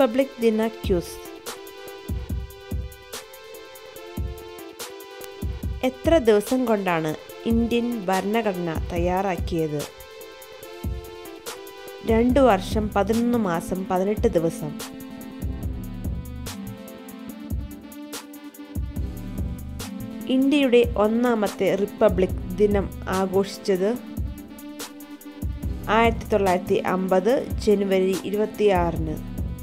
republic ദിന quiz എത്ര ദിവസം കൊണ്ടാണ് ഇന്ത്യൻ ഭരണഘടന തയ്യാറാക്കിയത് രണ്ടു വർഷം പതിനൊന്ന് മാസം പതിനെട്ട് ദിവസം ഇന്ത്യയുടെ ഒന്നാമത്തെ റിപ്പബ്ലിക് ദിനം ആഘോഷിച്ചത് ആയിരത്തി തൊള്ളായിരത്തി അമ്പത് ജനുവരി ഇരുപത്തിയാറിന്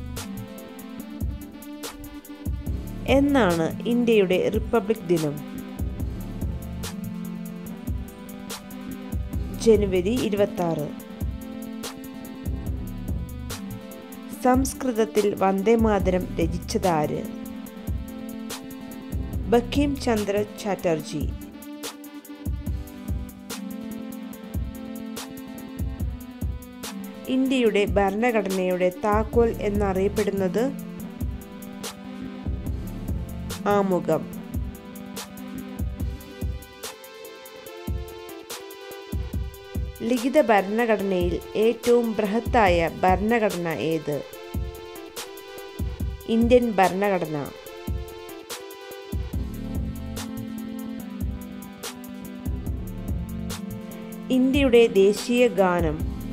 എന്നാണ് ഇന്ത്യയുടെ റിപ്പബ്ലിക് ദിനം ജനുവരി ഇരുപത്തി ആറ് സംസ്കൃതത്തിൽ വന്ദേമാതരം രചിച്ചതാര് ബക്കീം ചന്ദ്ര ചാറ്റർജി ഇന്ത്യയുടെ ഭരണഘടനയുടെ താക്കോൽ എന്നറിയപ്പെടുന്നത് ആമുഖം ലിഖിത ഭരണഘടനയിൽ ഏറ്റവും ബൃഹത്തായ ഭരണഘടന ഏത് ഇന്ത്യൻ ഭരണഘടന ഇന്ത്യയുടെ ദേശീയ ഗാനം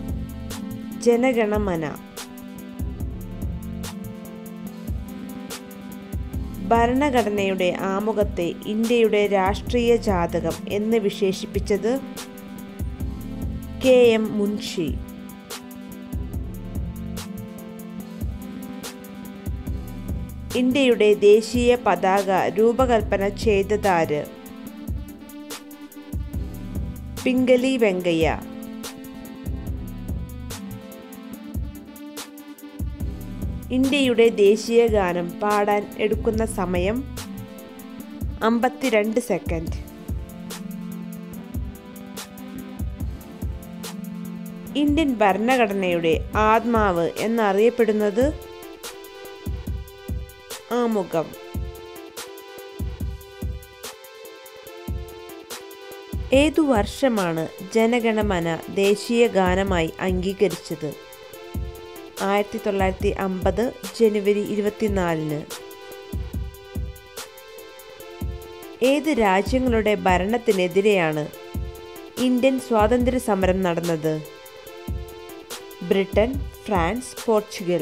ജനഗണമന ഭരണഘടനയുടെ ആമുഖത്തെ ഇന്ത്യയുടെ രാഷ്ട്രീയ ജാതകം എന്ന് വിശേഷിപ്പിച്ചത് കെ എം മുൻഷി ഇന്ത്യയുടെ ദേശീയ പതാക രൂപകൽപ്പന ചെയ്തതാര് പിംഗലി വെങ്കയ്യ ഇന്ത്യയുടെ ദേശീയ ഗാനം പാടാൻ എടുക്കുന്ന സമയം അമ്പത്തിരണ്ട് സെക്കൻഡ് ഇന്ത്യൻ ഭരണഘടനയുടെ ആത്മാവ് എന്നറിയപ്പെടുന്നത് ആമുഖം ഏതു വർഷമാണ് ജനഗണമന ദേശീയ ഗാനമായി അംഗീകരിച്ചത് ആയിരത്തി തൊള്ളായിരത്തി അമ്പത് ജനുവരി ഇരുപത്തിനാലിന് ഏത് രാജ്യങ്ങളുടെ ഭരണത്തിനെതിരെയാണ് ഇന്ത്യൻ സ്വാതന്ത്ര്യ സമരം നടന്നത് ബ്രിട്ടൻ ഫ്രാൻസ് പോർച്ചുഗൽ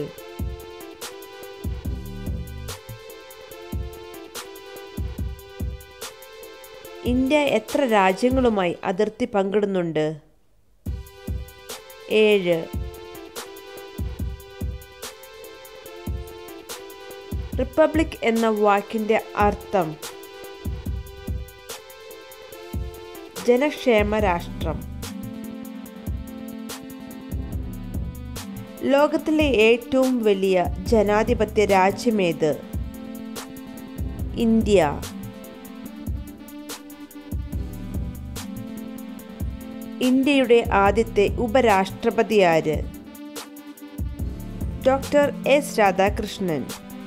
ഇന്ത്യ എത്ര രാജ്യങ്ങളുമായി അതിർത്തി പങ്കിടുന്നുണ്ട് ഏഴ് റിപ്പബ്ലിക് എന്ന വാക്കിന്റെ അർത്ഥം ജനക്ഷേമ രാഷ്ട്രം ലോകത്തിലെ ഏറ്റവും വലിയ ജനാധിപത്യ രാജ്യമേത് ഇന്ത്യ ഇന്ത്യയുടെ ആദ്യത്തെ ഉപരാഷ്ട്രപതി ആര് ഡോക്ടർ എസ് രാധാകൃഷ്ണൻ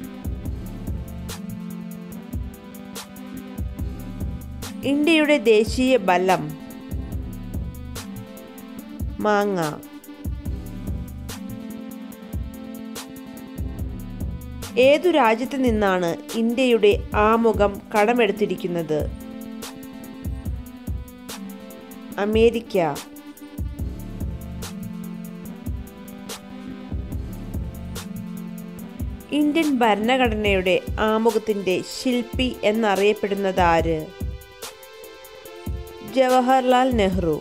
ഇന്ത്യയുടെ ദേശീയ ബലം മാങ്ങ ഏതു രാജ്യത്ത് നിന്നാണ് ഇന്ത്യയുടെ ആമുഖം കടമെടുത്തിരിക്കുന്നത് അമേരിക്ക ഇന്ത്യൻ ഭരണഘടനയുടെ ആമുഖത്തിന്റെ ശില്പി എന്നറിയപ്പെടുന്നത് ആര് ജവഹർലാൽ നെഹ്റു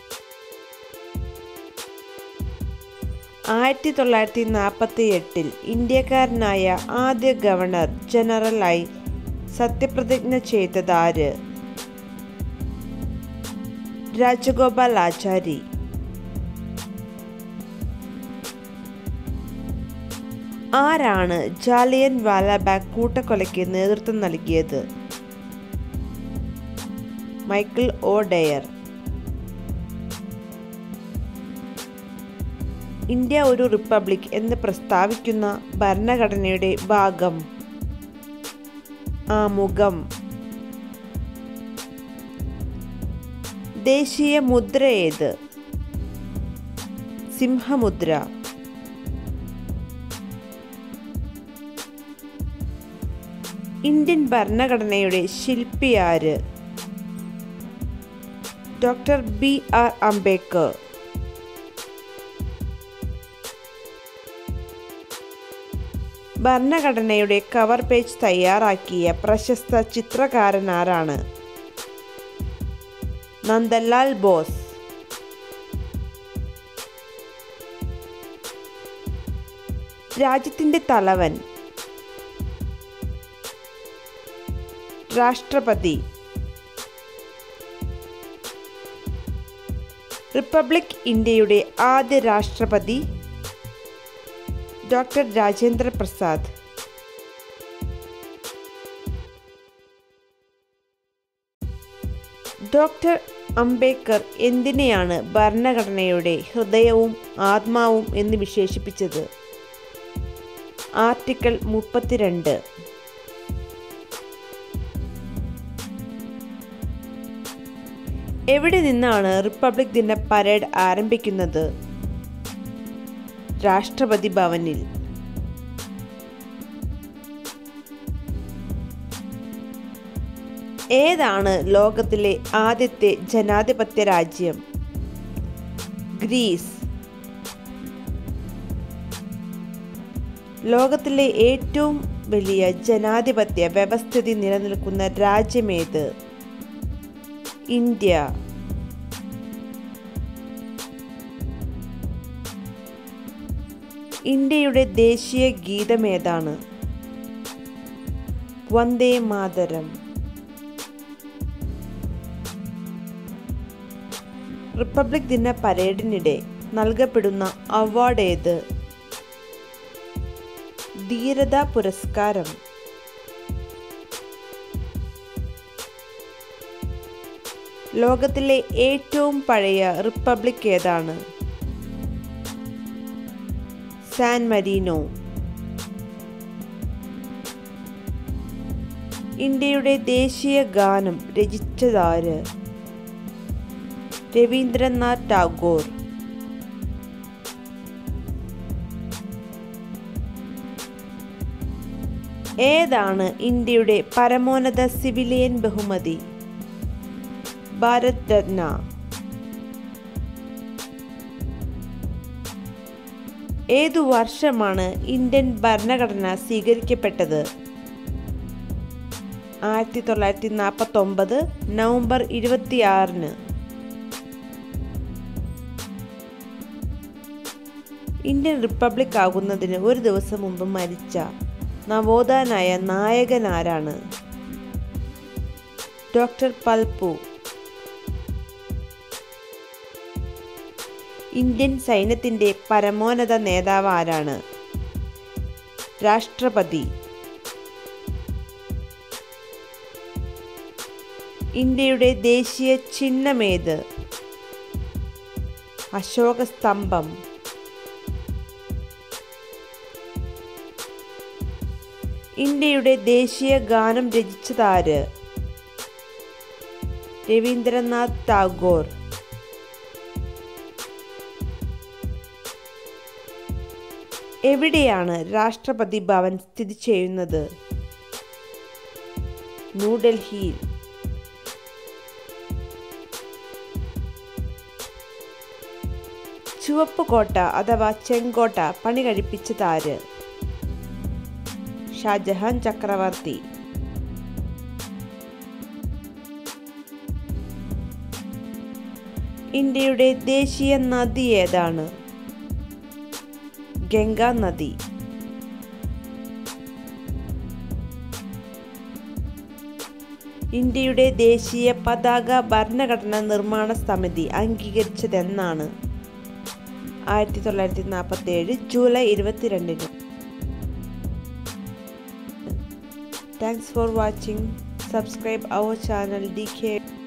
ആയിരത്തി തൊള്ളായിരത്തി നാൽപ്പത്തി എട്ടിൽ ഇന്ത്യക്കാരനായ ആദ്യ ഗവർണർ ജനറലായി സത്യപ്രതിജ്ഞ ചെയ്തത് ആര് രാജഗോപാൽ ആചാരി ആരാണ് ജാലിയൻ വാലാബാഗ് കൂട്ടക്കൊലയ്ക്ക് നേതൃത്വം നൽകിയത് മൈക്കിൾ ഒ ഡെയർ ഇന്ത്യ ഒരു റിപ്പബ്ലിക് എന്ന് പ്രസ്താവിക്കുന്ന ഭരണഘടനയുടെ ഭാഗം ആമുഖം ദേശീയ മുദ്ര ഏത് സിംഹമുദ്ര ഇന്ത്യൻ ഭരണഘടനയുടെ ശില്പി ആര് ഡോക്ടർ ബി ആർ അംബേദ്കർ ഭരണഘടനയുടെ കവർ പേജ് തയ്യാറാക്കിയ പ്രശസ്ത ചിത്രകാരൻ ആരാണ് നന്ദലാൽ ബോസ് രാജ്യത്തിൻ്റെ തലവൻ രാഷ്ട്രപതി റിപ്പബ്ലിക് ഇന്ത്യയുടെ ആദ്യ രാഷ്ട്രപതി ഡോക്ടർ രാജേന്ദ്ര പ്രസാദ് ഡോക്ടർ അംബേദ്കർ എന്തിനെയാണ് ഭരണഘടനയുടെ ഹൃദയവും ആത്മാവും എന്ന് വിശേഷിപ്പിച്ചത് ആർട്ടിക്കിൾ മുപ്പത്തിരണ്ട് എവിടെ നിന്നാണ് റിപ്പബ്ലിക് ദിന പരേഡ് ആരംഭിക്കുന്നത് രാഷ്ട്രപതി ഭവനിൽ ഏതാണ് ലോകത്തിലെ ആദ്യത്തെ ജനാധിപത്യ രാജ്യം ഗ്രീസ് ലോകത്തിലെ ഏറ്റവും വലിയ ജനാധിപത്യ വ്യവസ്ഥിതി നിലനിൽക്കുന്ന രാജ്യമേത് ഇന്ത്യ ഇന്ത്യയുടെ ദേശീയ ഗീതമേതാണ് വന്ദേ മാതരം റിപ്പബ്ലിക് ദിന പരേഡിനിടെ നൽകപ്പെടുന്ന അവാർഡ് ഏത് ധീരതാ പുരസ്കാരം ലോകത്തിലെ ഏറ്റവും പഴയ റിപ്പബ്ലിക് ഏതാണ് സാൻ മരീനോ ഇന്ത്യയുടെ ദേശീയ ഗാനം രചിച്ചതാര് രവീന്ദ്രനാഥ് ടാഗോർ ഏതാണ് ഇന്ത്യയുടെ പരമോന്നത സിവിലിയൻ ബഹുമതി ഭാരത് രത്ന ഏതു വർഷമാണ് ഇന്ത്യൻ ഭരണഘടന സ്വീകരിക്കപ്പെട്ടത് ആയിരത്തി തൊള്ളായിരത്തി നാൽപ്പത്തി ഒമ്പത് നവംബർ ഇരുപത്തിയാറിന് ഇന്ത്യൻ റിപ്പബ്ലിക് ആകുന്നതിന് ഒരു ദിവസം മുമ്പ് മരിച്ച നവോത്ഥാനായ നായകൻ ആരാണ് ഡോക്ടർ പൽപു ഇന്ത്യൻ സൈന്യത്തിൻ്റെ പരമോന്നത നേതാവ് ആരാണ് രാഷ്ട്രപതി ഇന്ത്യയുടെ ദേശീയ ചിഹ്നമേത് അശോക സ്തംഭം ഇന്ത്യയുടെ ദേശീയ ഗാനം രചിച്ചതാര് രവീന്ദ്രനാഥ് ടാഗോർ എവിടെയാണ് രാഷ്ട്രപതി ഭവൻ സ്ഥിതി ചെയ്യുന്നത് ന്യൂഡൽഹിയിൽ ചുവപ്പ് കോട്ട അഥവാ ചെങ്കോട്ട പണി കഴിപ്പിച്ചതാര് ഷാജഹാൻ ചക്രവർത്തി ഇന്ത്യയുടെ ദേശീയ നദി ഏതാണ് ഗംഗാ നദി ഇന്ത്യയുടെ ദേശീയ പതാക ഭരണഘടനാ നിർമ്മാണ സമിതി അംഗീകരിച്ചതെന്നാണ് ആയിരത്തി തൊള്ളായിരത്തി നാൽപ്പത്തി ഏഴ് ജൂലൈ ഇരുപത്തിരണ്ടിന് thanks for watching subscribe our channel D K